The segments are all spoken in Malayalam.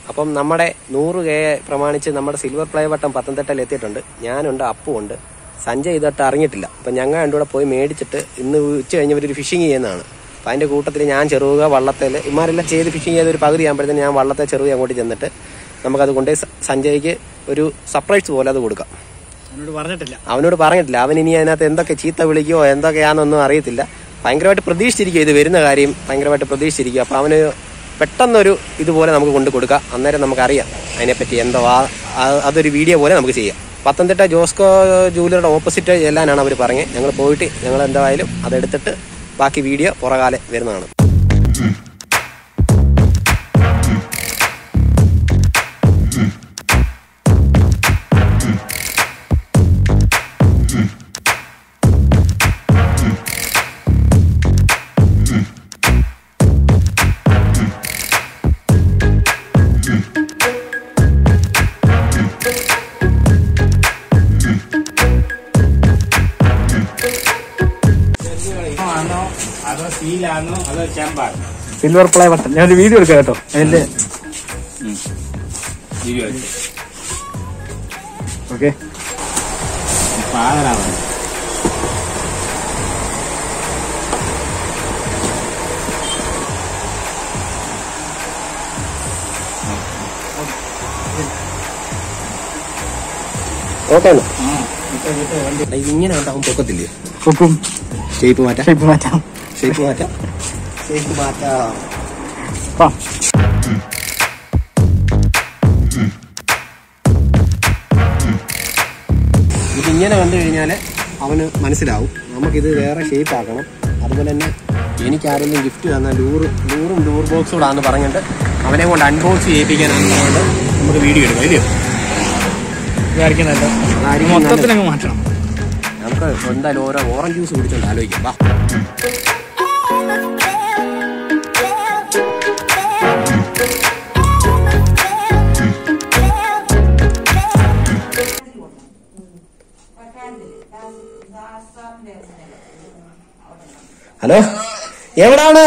അപ്പം നമ്മുടെ നൂറ് കെ പ്രമാണിച്ച് നമ്മുടെ സിൽവർ പ്ലേ വട്ടം പത്തനംതിട്ടയിൽ എത്തിയിട്ടുണ്ട് ഞാനുണ്ട് അപ്പുണ്ട് സഞ്ജയ് ഇതൊട്ട് അറിഞ്ഞിട്ടില്ല അപ്പം ഞങ്ങൾ രണ്ടും കൂടെ പോയി മേടിച്ചിട്ട് ഇന്ന് ഉച്ച കഴിഞ്ഞവർ ഒരു ഫിഷിംഗ് ചെയ്യുന്നതാണ് അപ്പം അതിൻ്റെ കൂട്ടത്തിൽ ഞാൻ ചെറുക വള്ളത്തിൽ ഇമാരെല്ലാം ചെയ്ത് ഫിഷിംഗ് ചെയ്ത് ഒരു പകുതി ആകുമ്പോഴത്തേന് ഞാൻ വള്ളത്തെ ചെറുക അങ്ങോട്ട് ചെന്നിട്ട് നമുക്കത് കൊണ്ട് സഞ്ജയ്ക്ക് ഒരു സർപ്രൈസ് പോലെ അത് കൊടുക്കാം എന്നോട് പറഞ്ഞിട്ടില്ല അവനോട് പറഞ്ഞിട്ടില്ല അവൻ ഇനി അതിനകത്ത് എന്തൊക്കെ ചീത്ത വിളിക്കുകയോ എന്തൊക്കെയാണെന്നൊന്നും അറിയത്തില്ല ഭയങ്കരമായിട്ട് പ്രതീക്ഷിച്ചിരിക്കുക ഇത് വരുന്ന കാര്യം ഭയങ്കരമായിട്ട് പ്രതീക്ഷിച്ചിരിക്കുക അപ്പം അവന് പെട്ടെന്നൊരു ഇതുപോലെ നമുക്ക് കൊണ്ട് കൊടുക്കാം അന്നേരം നമുക്കറിയാം അതിനെപ്പറ്റി എന്തോ ആ ആ- അതൊരു വീഡിയോ പോലെ നമുക്ക് ചെയ്യാം പത്തനംതിട്ട ജോസ്കോ ജൂലിയുടെ ഓപ്പോസിറ്റ് ചെല്ലാനാണ് അവർ പറഞ്ഞത് ഞങ്ങൾ പോയിട്ട് ഞങ്ങൾ എന്തായാലും അതെടുത്തിട്ട് ബാക്കി വീഡിയോ പുറകാലെ വരുന്നതാണ് ആണോ അതോ സ്റ്റീലാണോ അതോ ചെമ്പാണോ സിൽവർ പ്ലേ ബട്ടൺ ഞാനൊരു വീഡിയോ എടുക്കാം കേട്ടോ അതിന്റെ ഇരുപത് ഓക്കെ പാതരാണ് ഓക്കെ ഇതിങ്ങനെ ഉണ്ടാവും പൊക്കത്തില്ലേ കുക്കും ഷേപ്പ് മാറ്റാം ഷേപ്പ് മാറ്റാം ഷേപ്പ് മാറ്റാം ഷേപ്പ് മാറ്റാം ആ ഇതിങ്ങനെ കണ്ടു കഴിഞ്ഞാൽ അവന് മനസ്സിലാവും നമുക്കിത് വേറെ ഷേപ്പ് ആക്കണം അതുപോലെ തന്നെ എനിക്ക് ആരെങ്കിലും ഗിഫ്റ്റ് തന്ന ലൂറ് ലൂറും ലൂർ ബോക്സും കൂടാന്ന് പറഞ്ഞിട്ട് അവനെ കൊണ്ട് അൺബോക്സ് ചെയ്യിപ്പിക്കാനാണ് നമുക്ക് വീഡിയോ എടുക്കാം ഇല്ലയോ ഇതായിരിക്കും നല്ലത് അതായിരിക്കും മൊത്തത്തിൽ അങ്ങ് മാറ്റണം നമുക്ക് എന്തായാലും ഓരോ ഓറഞ്ച് ജ്യൂസ് കുടിച്ചോണ്ട് ആലോചിക്കാം വാ ഹലോ എവിടാണ്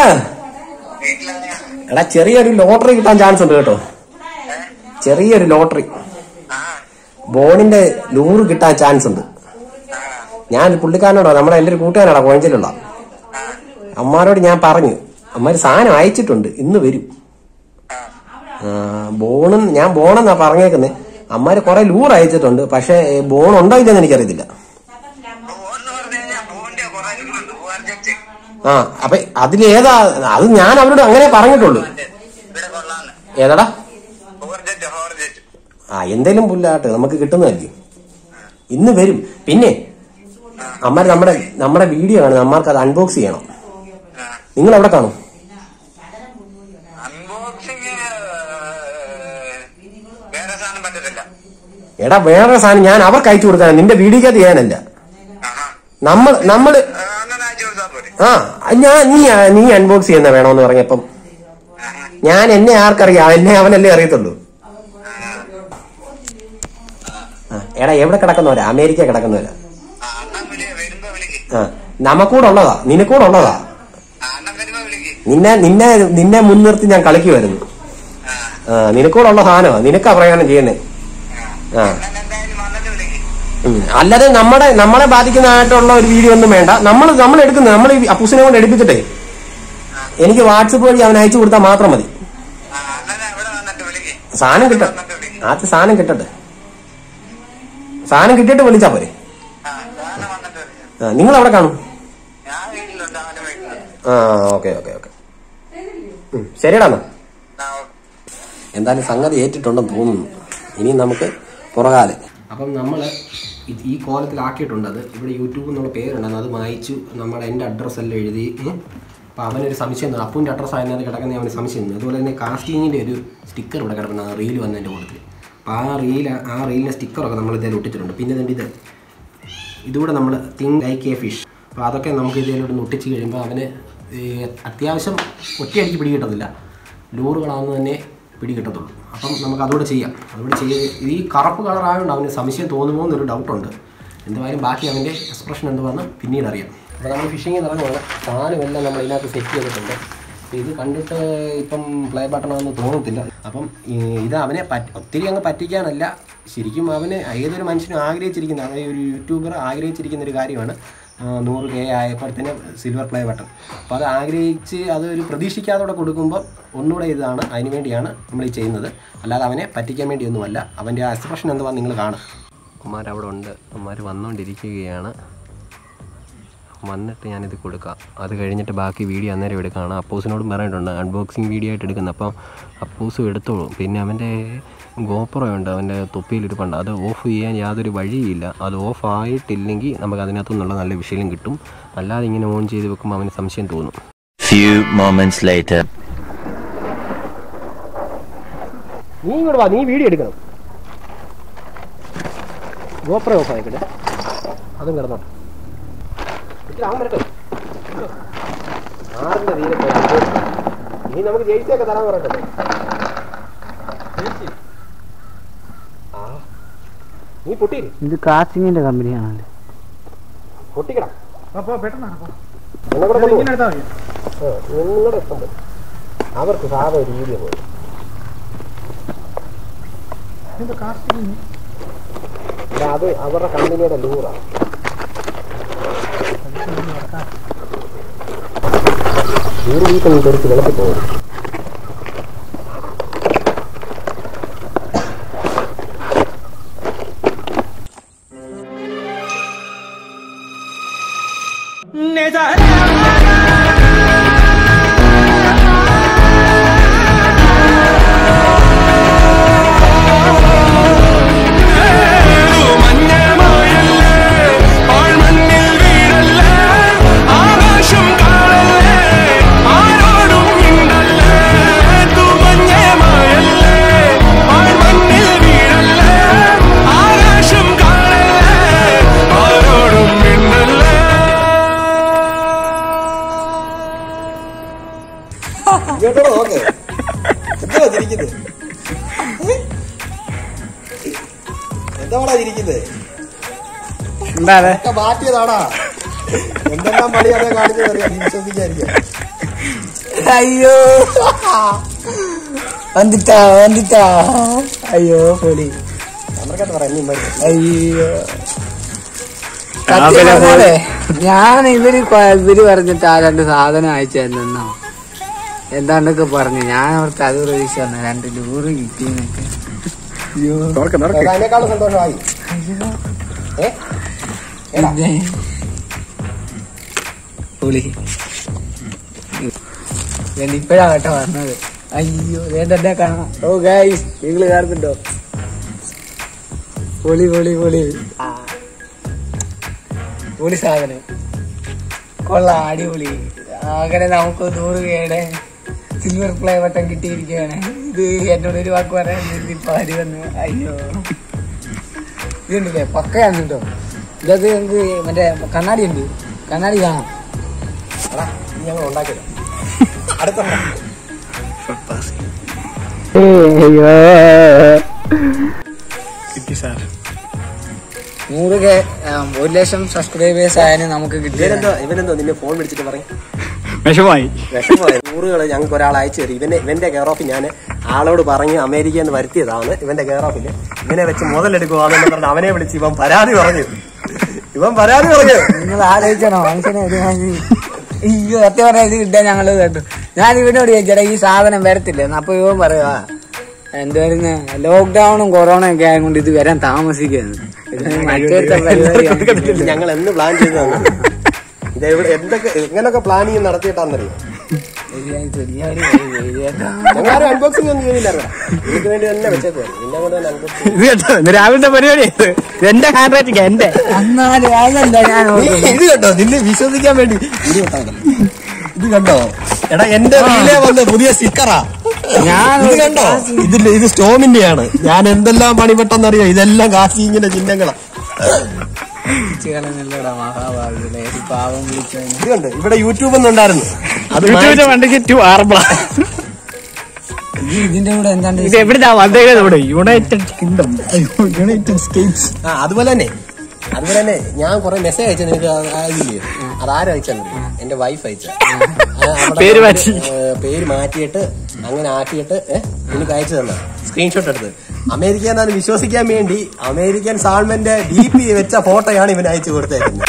എടാ ചെറിയൊരു ലോട്ടറി കിട്ടാൻ ചാൻസ് ഉണ്ട് കേട്ടോ ചെറിയൊരു ലോട്ടറി ബോണിന്റെ ലൂറ് കിട്ടാൻ ചാൻസ് ഉണ്ട് ഞാൻ പുള്ളിക്കാരനോടോ നമ്മുടെ എന്റെ ഒരു കൂട്ടുകാരനാടാ കോഴഞ്ചലുള്ള അമ്മാരോട് ഞാൻ പറഞ്ഞു അമ്മാര് സാധനം അയച്ചിട്ടുണ്ട് ഇന്ന് വരും ആ, ബോണും ഞാൻ ബോണെന്നാ പറഞ്ഞേക്കുന്നത് അമ്മാര് കുറെ ലൂർ അയച്ചിട്ടുണ്ട് പക്ഷെ ബോൺ ഉണ്ടോ ഇല്ലെന്ന് എനിക്കറിയത്തില്ല ആ അപ്പൊ അതിലേതാ അത് ഞാൻ അവരോട് അങ്ങനെ പറഞ്ഞിട്ടുള്ളൂ ഏതാടാ ആ എന്തേലും പുല്ലാട്ട് നമുക്ക് കിട്ടുന്നതല്ലേ ഇന്ന് വരും പിന്നെ അമ്മാര് നമ്മുടെ നമ്മുടെ വീഡിയോ കാണും അമ്മാർക്ക് അത് അൺബോക്സ് ചെയ്യണം നിങ്ങൾ എവിടെ കാണും അൺബോക്സിങ് വേറെ സാധനം പറ്റത്തില്ല എടാ വേറെ സാധനം ഞാൻ അവർക്ക് അയച്ചു കൊടുക്കാൻ നിന്റെ വീഡിയോക്കകത്ത് ചെയ്യാനല്ല ആഹാ. നമ്മൾ നമ്മള് ആ, അങ്ങനെ അയച്ചു കൊടുത്താൽ പോരെ ആ ഞാൻ നീ നീ അൺബോക്സ് ചെയ്യുന്ന വേണമെന്ന് പറഞ്ഞപ്പം ഞാൻ എന്നെ ആർക്കറിയാം എന്നെ അവനല്ലേ അറിയത്തുള്ളൂ ആ, എടാ എവിടെ കിടക്കുന്നവരാ അമേരിക്ക കിടക്കുന്നവരാ ആ, അണ്ണൻ വിളി വരുമ്പോ വിളിക്ക് ആ നമുക്കൂടെ ഉള്ളതാ നിനക്കൂടെ ഉള്ളതാ ആ, അണ്ണൻ വരുമ്പോ വിളിക്ക് നിന്നെ നിന്നെ നിന്നെ മുൻനിർത്തി ഞാൻ കളിക്കുമായിരുന്നു ആ, ആ നിനക്കൂടെ ഉള്ള സാധനമാ നിനക്കാ പ്രയാണം ചെയ്യുന്നേ ആ അണ്ണൻ എന്തായാലും വന്നിട്ട് വിളിക്ക് ഉം. അല്ലാതെ നമ്മുടെ നമ്മളെ ബാധിക്കുന്നതായിട്ടുള്ള ഒരു വീഡിയോ ഒന്നും വേണ്ട നമ്മൾ നമ്മൾ എടുക്കുന്നത് നമ്മൾ ഈ അപ്പൂസിനെ കൊണ്ട് എടുപ്പിച്ചിട്ടേ എനിക്ക് വാട്സപ്പ് വഴി അവൻ അയച്ചു കൊടുത്താൽ മാത്രം മതി ആ, അണ്ണൻ എവിടെ വന്നിട്ട് വിളിക്ക് സാധനം കിട്ടട്ടെ വന്നിട്ട് വിളിക്ക് ആദ്യം സാധനം കിട്ടട്ടെ സാധനം കിട്ടിയിട്ട് വിളിച്ചാ പോരെ ആ സാധനം വന്നിട്ട് വിളിക്ക് ആ, നിങ്ങൾ അവിടെ കാണും ഞാൻ വീട്ടിലുണ്ട് അവന്റെ വീട്ടിലുണ്ട് ആ ഓക്കെ ഓക്കെ ഓക്കെ ശരിയടാ എന്നാ ആ, ഓ. എന്തായാലും സംഗതി ഏറ്റിട്ടുണ്ടെന്ന് തോന്നുന്നു ഇനി നമുക്ക് പുറകാലെ അപ്പം നമ്മൾ ഈ കോലത്തിലാക്കിയിട്ടുണ്ട് അത് ഇവിടെ യൂട്യൂബ് എന്നുള്ള പേരുണ്ടെന്ന് അത് മായിച്ചു നമ്മുടെ എൻ്റെ അഡ്രസ്സ് എല്ലാം എഴുതി അപ്പം അവനൊരു സംശയം തോന്നി. അപ്പൂൻ്റെ അഡ്രസ്സ് അതിനകത്ത് കിടക്കുന്ന അവന് സംശയം തോന്നി. അതുപോലെ തന്നെ കാസ്റ്റിങ്ങിൻ്റെ ഒരു സ്റ്റിക്കർ ഇവിടെ കിടക്കുന്ന ആ റീൽ വന്നതിൻ്റെ കൂട്ടത്തിൽ അപ്പോൾ ആ റീൽ ആ റീലിൻ്റെ സ്റ്റിക്കറൊക്കെ നമ്മൾ ഇതിൽ ഒട്ടിച്ചിട്ടുണ്ട് പിന്നെ ഇതിൻ്റെ ഇത് ഇതുകൂടെ നമ്മൾ തിങ് ലൈക്ക് എ ഫിഷ് അപ്പോൾ അതൊക്കെ നമുക്ക് ഇതിലോട്ട് ഒട്ടിച്ച് കഴിയുമ്പോൾ അവന് ഈ അത്യാവശ്യം ഒറ്റയടിക്ക് പിടി കിട്ടത്തില്ല ലൂറുകളാണെന്ന് തന്നെ പിടി കിട്ടത്തുള്ളൂ അപ്പം നമുക്ക് അതുകൂടെ ചെയ്യാം അതുകൂടെ ചെയ്ത് ഈ കറുപ്പ് കളറായതുകൊണ്ട് അവന് സംശയം തോന്നുമോ എന്നൊരു ഡൗട്ടുണ്ട് എന്തായാലും ബാക്കി അവൻ്റെ എക്സ്പ്രഷൻ എന്തുവാന്ന് പിന്നീട് അറിയാം അപ്പോൾ നമ്മൾ ഫിഷിങ്ങിൽ ഇറങ്ങുകയാണ് സാധനമെല്ലാം നമ്മൾ ഇതിനകത്ത് സെറ്റ് ചെയ്തിട്ടുണ്ട് ഇത് കണ്ടിട്ട് ഇപ്പം പ്ലേ ബട്ടണാണെന്ന് തോന്നത്തില്ല അപ്പം ഈ ഇത് അവനെ പറ്റ ഒത്തിരി അങ്ങ് പറ്റിക്കാനല്ല ശരിക്കും അവന് ഏതൊരു മനുഷ്യനും ആഗ്രഹിച്ചിരിക്കുന്ന അതായത് ഒരു യൂട്യൂബർ ആഗ്രഹിച്ചിരിക്കുന്ന ഒരു കാര്യമാണ് ആ, നൂറ് കെ ആയപ്പോഴത്തേന് സിൽവർ പ്ലേ ബട്ടൺ അപ്പോൾ അത് ആഗ്രഹിച്ച് അത് ഒരു പ്രതീക്ഷിക്കാതെ കൊടുക്കുമ്പോൾ ഒന്നുകൂടെ ഇതാണ് അതിന് വേണ്ടിയാണ് നമ്മൾ ഈ ചെയ്യുന്നത് അല്ലാതെ അവനെ പറ്റിക്കാൻ വേണ്ടിയൊന്നുമല്ല അവൻ്റെ ആ എക്സ്പ്രഷൻ എന്തുവാന്ന് നിങ്ങൾ കാണും അമ്മമാരവിടെ ഉണ്ട് അമ്മമാർ വന്നുകൊണ്ടിരിക്കുകയാണ് വന്നിട്ട് ഞാനിത് കൊടുക്കാം അത് കഴിഞ്ഞിട്ട് ബാക്കി വീഡിയോ അന്നേരം എടുക്കുകയാണ് അപ്പൂസിനോടും പറഞ്ഞിട്ടുണ്ട് അൺബോക്സിങ് വീഡിയോ ആയിട്ട് എടുക്കുന്നത് അപ്പം അപ്പൂസും എടുത്തോളൂ പിന്നെ അവൻ്റെ ഗോപ്രോ ഉണ്ട് അവൻ്റെ തൊപ്പിയിലിരിപ്പുണ്ട് അത് ഓഫ് ചെയ്യാൻ യാതൊരു വഴിയില്ല അത് ഓഫ് ആയിട്ടില്ലെങ്കിൽ നമുക്ക് അതിനകത്തു നിന്നുള്ള നല്ല വിഷയം കിട്ടും അല്ലാതെ ഇങ്ങനെ ഓൺ ചെയ്ത് വെക്കുമ്പോൾ അവന് സംശയം തോന്നും Few moments later. നീ ഇങ്ങോട്ട് വാ നീ വീഡിയോ എടുക്കണം ഗോപ്രോ ഓഫ് ആയിക്കട്ടെ അതും കിടന്നോട്ടെ ഇത്തിരി അവൻ വരട്ടെ ആറിന്റെ തീരെ പോയി. നീ നമുക്ക് ജയിച്ചൊക്കെ തരാൻ പറയട്ടെ ആ നീ പൊട്ടിയില്ലേ ഇത് കാസ്റ്റിങ്ങിന്റെ കമ്പനിയാണല്ലേ പൊട്ടിക്കണം അപ്പൊ പെട്ടെന്ന് എന്നെ കൂടെ കൊണ്ടുപോ. ഇങ്ങനെ എടുത്താൽ മതി ആ, നിങ്ങളുടെ ഇഷ്ടം പോലെ. അവർക്ക് സാധാ ഒരു രീതിയാണ് പോയി ഇത് കാസ്റ്റിംഗ് ഇത് അത് അവരുടെ കമ്പനിയുടെ ലൂറാണ് ലൂറ് വീട്ടിൽ നീ തെറിച്ച് വെള്ളത്തിൽ പോകും ഇങ്ങോട്ടോടെ നോക്ക് എന്താ ചിരിക്കുന്നത് എന്താടാ ചിരിക്കുന്നത് എന്താ ഒക്കെ മാറ്റിയതാടാ എന്തെല്ലാം പണി അതേ കാണിച്ചത് അറിയാം നീ വിശ്വസിക്കാതിരിക്കാം അയ്യോ വന്നിട്ടാ വന്നിട്ടാ അയ്യോ പൊളി ചന്ദ്രക്കാട്ട് പറയാം നീ മതി അയ്യോ സത്യം പറഞ്ഞാലേ ഞാൻ ഇവര് കൊ- ഇവര് പറഞ്ഞിട്ട് ആ രണ്ട് സാധനം അയച്ചു തന്നോ എന്താണ്ടൊക്കെ പറഞ്ഞു ഞാൻ അവർക്ക് അത് പ്രതീക്ഷ വന്ന രണ്ട് ലൂറ് കിട്ടിയെന്നൊക്കെ അയ്യോ അതിനേക്കാളും സന്തോഷമായി ഏ ഏടാ പിന്നെ പൊളി ഞാൻ ഇപ്പഴാ കേട്ടോ വന്നത് അയ്യോ വേണ്ട എന്നെ കാണാം ഓ ഗൈസ് നിങ്ങൾ കാണുന്നുണ്ടോ പൊളി പൊളി പൊളി ആ. പൊളി സാധനം കൊള്ളാം അടിപൊളി അങ്ങനെ നമുക്ക് നൂറ് പേരുടെ സിൽവർ പ്ലേ വട്ടം കിട്ടിയിരിക്കുകയാണ് ഇത് എന്നോട് ഒരു വാക്ക് പറയാൻ വേണ്ടി ഇപ്പൊ അരി വന്ന് അയ്യോ ഇതുണ്ടല്ലേ പക്കയാണ് കേട്ടോ ഇതൊക്കെ നമുക്ക് മറ്റേ കണ്ണാടി ഉണ്ട് കണ്ണാടി കാണാം എടാ നീ ഞങ്ങൾ ഉണ്ടാക്കില്ല അടുത്ത അയ്യോ കിട്ടി സാർ നൂറ് കെ ഉം, ഒരു ലക്ഷം സബ്സ്ക്രൈബേഴ്സ് ആയാലും നമുക്ക് കിട്ടിയത് ഇവനെന്തോ ഇവനെന്തോ നിന്നെ ഫോൺ വിളിച്ചിട്ട് പറയും വിഷമായി വിഷമമായി നൂറുകൾ ഞങ്ങൾക്ക് ഒരാൾ അയച്ചു തരും ഇവന്റെ ഇവന്റെ കെയർ ഓഫ് ഞാൻ ആളോട് പറഞ്ഞ് അമേരിക്കയിൽ നിന്ന് വരുത്തിയതാണ് ഇവന്റെ കെയർ ഓഫിൽ ഇവനെ വെച്ച് മുതലെടുക്കുവാന്ന് പറഞ്ഞ് അവനെ വിളിച്ച് ഇവൻ പരാതി പറഞ്ഞു ഇവൻ പരാതി പറഞ്ഞു നിങ്ങൾ ആലോചിക്കണോ മനുഷ്യനെ ഒരുമാതിരി അയ്യോ സത്യം പറഞ്ഞാൽ ഇത് കിട്ടാൻ ഞങ്ങൾ കേട്ടു ഞാൻ ഇവനോട് ചോദിച്ചേട്ടാ ഈ സാധനം വരത്തില്ല അപ്പൊ ഇവൻ പറയുക എന്തായിരുന്നു ലോക്ക്ഡൌണും കൊറോണയും ഒക്കെ ആയതുകൊണ്ട് ഇത് വരാൻ താമസിക്കുന്നു ഇത് മറ്റേത്തെ പരിപാടിയാണ് ഞങ്ങൾ എന്ന് പ്ലാൻ ചെയ്തതാണ് ഇത് എവിടെ എന്തൊക്കെ എങ്ങനെയൊക്കെ പ്ലാനിങ് നടത്തിയിട്ടാന്നറിയോ ശരിയായി ശരിയായി ശരിയാക്കാം. ഞങ്ങളാരും അൺബോക്സിംഗ് ഒന്നും ചെയ്തില്ലായിരുന്നു എനിക്ക് വേണ്ടി തന്നെ വെച്ചേക്കുവായിരുന്നു നിന്നെ കൊണ്ട് തന്നെ അൺബോക്സിംഗ് ഇത് കേട്ടോ ഇന്ന് രാവിലത്തെ പരിപാടി ഇത് എന്റെ ഹാൻഡ് റൈറ്റിംഗ് എന്റെ എന്നാലും അതല്ല ഞാൻ ഓർക്കുന്നത്. ഇത് കണ്ടോ നിന്നെ വിശ്വസിക്കാൻ വേണ്ടി ഇത് കണ്ടോ ഇത് കണ്ടോ എടാ എന്റെ റീലേ വന്ന പുതിയ സ്റ്റിക്കറാ ഞാൻ ഇത് കണ്ടോ ഇതിന്റെ ഇത് സ്റ്റോമിന്റെയാണ് ഞാൻ എന്തെല്ലാം പണിപ്പെട്ടെന്നറിയോ ഇതെല്ലാം കാശിങ്ങിന്റെ ചിഹ്നങ്ങളാ കളഞ്ഞല്ലോടാ മഹാഭാവികളെ ഒരു പാവം വിളിച്ചതിന് ഇത് കണ്ടോ ഇവിടെ യൂട്യൂബ് ഒന്നുണ്ടായിരുന്നു അത് യൂട്യൂബിന്റെ വണ്ടിക്ക് ടു ആർബിള ഇത് ഇതിന്റെ കൂടെ എന്താണ്ട് ഇത് എവിടുന്നാ വന്നേക്കുന്നത് ഇവിടെ യുണൈറ്റഡ് കിങ്ഡം യുണൈറ്റഡ് സ്റ്റേറ്റ്സ് ആ അതുപോലെ തന്നെ അതുപോലെ തന്നെ ഞാൻ കുറെ മെസ്സേജ് അയച്ച നിനക്ക് ആ- ആ ഇതില്ലേ അതാരും അയച്ചു എന്റെ വൈഫ് അയച്ച അവിടെ പേര് മാറ്റി. ഏ, പേര് മാറ്റിയിട്ട് അങ്ങനെ ആക്കിയിട്ട് ഏ, എനിക്ക് അയച്ചു തന്ന സ്ക്രീൻഷോട്ട് എടുത്ത് അമേരിക്ക എന്നാണ് വിശ്വസിക്കാൻ വേണ്ടി അമേരിക്കൻ സാൾമന്റെ ഡി പി വെച്ച ഫോട്ടോയാണ് ഇവൻ അയച്ചു കൊടുത്തേക്കുന്നത്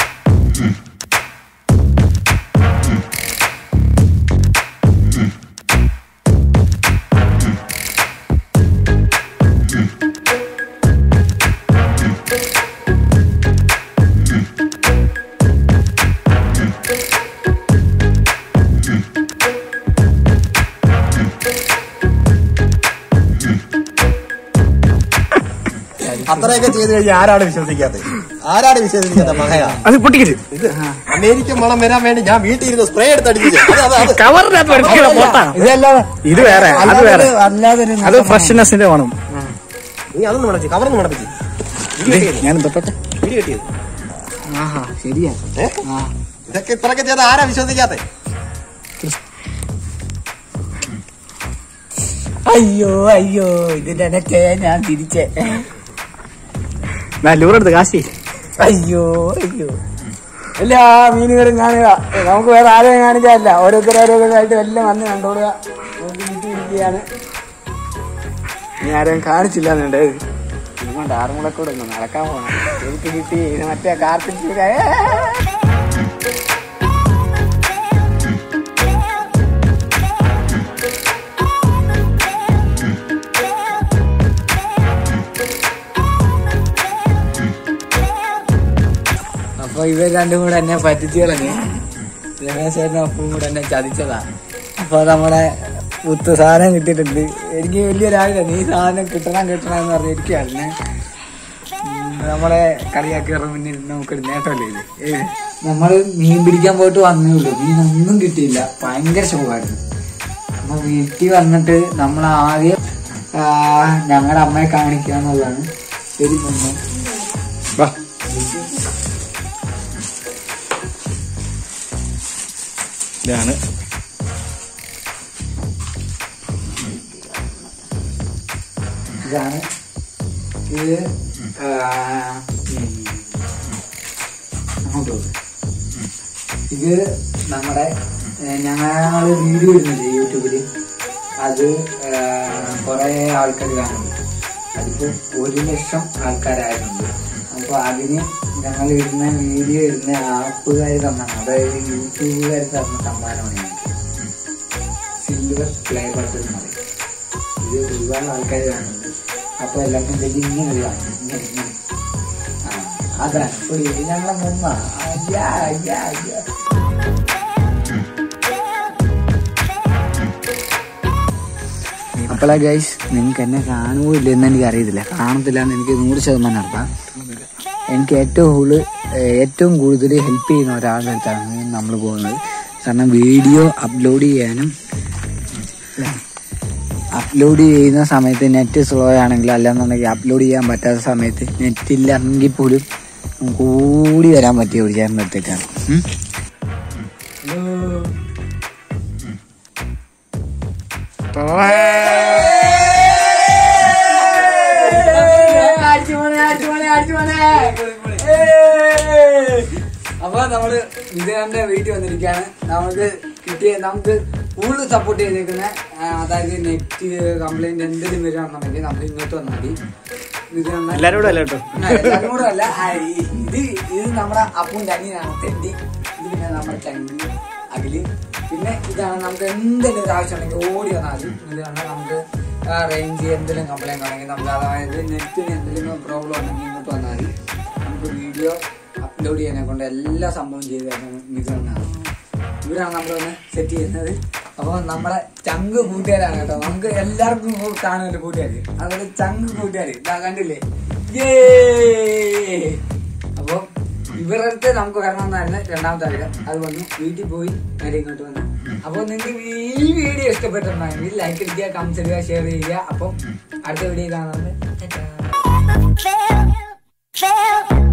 അത്രയൊക്കെ ചെയ്ത് കഴിഞ്ഞാൽ ആരാണ് വിശ്വസിക്കാത്തത് ആരാണ് വിശ്വസിക്കാത്ത മഹയ അത് പൊട്ടിക്കരുത് ഇത് അമേരിക്കൻ മണം വരാൻ വേണ്ടി ഞാൻ വീട്ടിൽ ഇരുന്ന് സ്പ്രേ എടുത്തടിപ്പിച്ചു അത് അത് അത് കവറിനകത്ത് എടുക്കുന്ന ഫോട്ടോ ഇതല്ലാതെ ഇത് വേറെ അത് വേറെ അല്ലാതൊരു- അല്ലാതൊരു അത് ഫ്രഷ്നെസിന്റെ വേണം നീ അതൊന്നും മണപ്പിച്ചു കവറൊന്നും മണപ്പിച്ചു ഞാൻ തൊട്ടെ വീട് കിട്ടിയത് ആഹാ ശരിയാ ഏ? ആ ഇതൊക്കെ ഇത്രയൊക്കെ ചെയ്ത് ആരാ വിശ്വസിക്കാത്ത അയ്യോ അയ്യോ ഇതിന്റെ ഇടയ്ക്ക് ഞാൻ തിരിച്ചേ ലൂറെടുത്ത് കാശി അയ്യോ അയ്യോ എല്ലാ മീനുകളും കാണുക നമുക്ക് വേറെ ആരെയും കാണിക്കാനില്ല ഓരോരുത്തർ ഓരോരുത്തരായിട്ട് എല്ലാം വന്ന് കണ്ടോളുക നോക്കി ഇരിക്കുകയാണ് ഇനി ആരെയും കാണിച്ചില്ല എന്നുണ്ട് ഇതുകൊണ്ട് ആറുമുളക്കൂടെ ഒന്ന് നടക്കാൻ പോകണം എനിക്ക് കിട്ടി ഇത് മറ്റേ കാർത്തിക് അപ്പൊ ഇവർ രണ്ടും കൂടെ എന്നെ പറ്റിച്ചു കളഞ്ഞ് രമേശേട്ടനും അപ്പവും കൂടെ എന്നെ ചതിച്ചതാ അപ്പൊ നമ്മളെ പുത്ത് സാധനം കിട്ടിയിട്ടുണ്ട് എനിക്ക് വലിയൊരാഗ്രഹം നീ സാധനം കിട്ടണം കിട്ടണം എന്ന് പറഞ്ഞിരിക്കുകയാണ് നമ്മളെ കളിയാക്കി മുന്നിൽ നമുക്കൊരു നേട്ടമല്ലേ ഇത് ഏത് നമ്മള് മീൻ പിടിക്കാൻ പോയിട്ട് വന്നേ ഉള്ളൂ മീനൊന്നും കിട്ടിയില്ല ഭയങ്കര ശോകമായിരുന്നു അപ്പൊ വീട്ടിൽ വന്നിട്ട് നമ്മൾ ആദ്യം ആ, ഞങ്ങളുടെ അമ്മയെ കാണിക്കുക എന്നുള്ളതാണ് ശരി മുന്നേ വാ ഇതാണ് ഇതാണ് ഇത് ആ, ഉം, അങ്ങോട്ട് പോകും ഇത് നമ്മുടെ ഞങ്ങള് വീഡിയോ ഇടുന്നില്ലേ യൂട്യൂബില് അത് കുറെ ആൾക്കാർ കാണുന്നുണ്ട് അതിപ്പോ ഒരു ലക്ഷം ആൾക്കാരായിട്ടുണ്ട് അപ്പൊ അതിന് ഞങ്ങൾ ഇടുന്ന വീഡിയോ ഇടുന്ന ആപ്പുകാർ തന്നാണ് അതായത് യൂട്യൂബുകാർ തന്ന സമ്മാനമാണ് ഞങ്ങൾക്ക് സിൽവർ പ്ലേ ബട്ടൺ എന്ന് പറയും ഇത് ഒരുപാട് ആൾക്കാർ കാണുന്നുണ്ട് അപ്പൊ എല്ലാവർക്കും വലിയ ഇങ്ങനെ ഒരു കാണും ഇങ്ങനെ ഇങ്ങനെ ആ അതാണ് ഒരു ഞങ്ങളെ മുമ്മ അയ്യാ അയ്യാ അയ്യാ അപ്പോഴാ ഗൈസ് നിങ്ങൾക്ക് എന്നെ കാണുമോ ഇല്ലെന്ന് എനിക്ക് അറിയത്തില്ല കാണത്തില്ല എന്ന് എനിക്ക് നൂറ് ശതമാനം അറിയാം എനിക്ക് ഏറ്റവും കൂടുതൽ ഏറ്റവും കൂടുതൽ ഹെൽപ്പ് ചെയ്യുന്ന ഒരാളുടെ അടുത്താണ് നമ്മൾ പോകുന്നത് കാരണം വീഡിയോ അപ്ലോഡ് ചെയ്യാനും അപ്ലോഡ് ചെയ്യുന്ന സമയത്ത് നെറ്റ് സ്ലോ ആണെങ്കിൽ അല്ലാന്നുണ്ടെങ്കിൽ അപ്ലോഡ് ചെയ്യാൻ പറ്റാത്ത സമയത്ത് നെറ്റ് ഇല്ലെങ്കിൽ പോലും നമുക്ക് ഓടി വരാൻ പറ്റിയ ഒരു ചേട്ടൻ്റെ അടുത്തേക്കാണ് ഉം. അപ്പൊ നമ്മള് വിജയന്റെ വീട്ടിൽ വന്നിരിക്കുകയാണ് നമുക്ക് കിട്ടിയ നമുക്ക് കൂടുതൽ സപ്പോർട്ട് ചെയ്തേക്കുന്ന ആ, അതായത് നെറ്റ് കംപ്ലൈന്റ് എന്തെങ്കിലും വരികയാണെന്നുണ്ടെങ്കിൽ നമ്മൾ ഇങ്ങോട്ട് വന്നാൽ മതി വിജയണ്ണൻ എല്ലാരും കൂടെ അല്ല കേട്ടോ ആ, എല്ലാരും കൂടെ അല്ല ആ, ഈ- ഇത് ഇത് നമ്മുടെ അപ്പൂന്റെ അനിയനാണ് തെണ്ടി ഇത് പിന്നെ നമ്മുടെ ചങ്ങി അഖില് പിന്നെ ഇതാണ് നമുക്ക് എന്തെങ്കിലും ഒരു ആവശ്യം ഉണ്ടെങ്കിൽ ഓടി വന്നാൽ മതി ഇത് കണ്ടാൽ നമുക്ക് റേഞ്ച് എന്തെങ്കിലും കംപ്ലൈന്റ് ഉണ്ടെങ്കിൽ നമുക്ക് അതായത് നെറ്റിന് എന്തെങ്കിലും പ്രോബ്ലം ഉണ്ടെങ്കിൽ ഇങ്ങോട്ട് വന്നാൽ മതി നമുക്ക് വീഡിയോ അപ്ലോഡ് ചെയ്യാനെ കൊണ്ട് എല്ലാ സംഭവം ചെയ്ത് തരുന്നത് മിഥുനാണ് ഇവരാണ് നമ്മളൊന്ന് സെറ്റ് ചെയ്യുന്നത് അപ്പൊ നമ്മുടെ ചങ്ക് കൂട്ടുകാരാണ് കേട്ടോ നമുക്ക് എല്ലാവർക്കും കാണുമല്ലോ കൂട്ടുകാര് അതുപോലെ ചങ്ക് കൂട്ടുകാര് ഇതാ കണ്ടില്ലേ Yay! അപ്പൊ ഇവരുടെ അടുത്ത് നമുക്ക് വരണമെന്നായിരുന്നു രണ്ടാമത്തെ ആഗ്രഹം അത് വന്നു വീട്ടിൽ പോയി നേരെ ഇങ്ങോട്ട് വന്നു അപ്പൊ നിങ്ങൾക്ക് ഈ വീഡിയോ ഇഷ്ടപ്പെട്ടിട്ടുണ്ടെങ്കിൽ ലൈക്ക് അടിക്കുക കമന്റ് ചെയ്യുക ഷെയർ ചെയ്യുക അപ്പം അടുത്ത വീഡിയോ കാണുന്നത് fail, fail.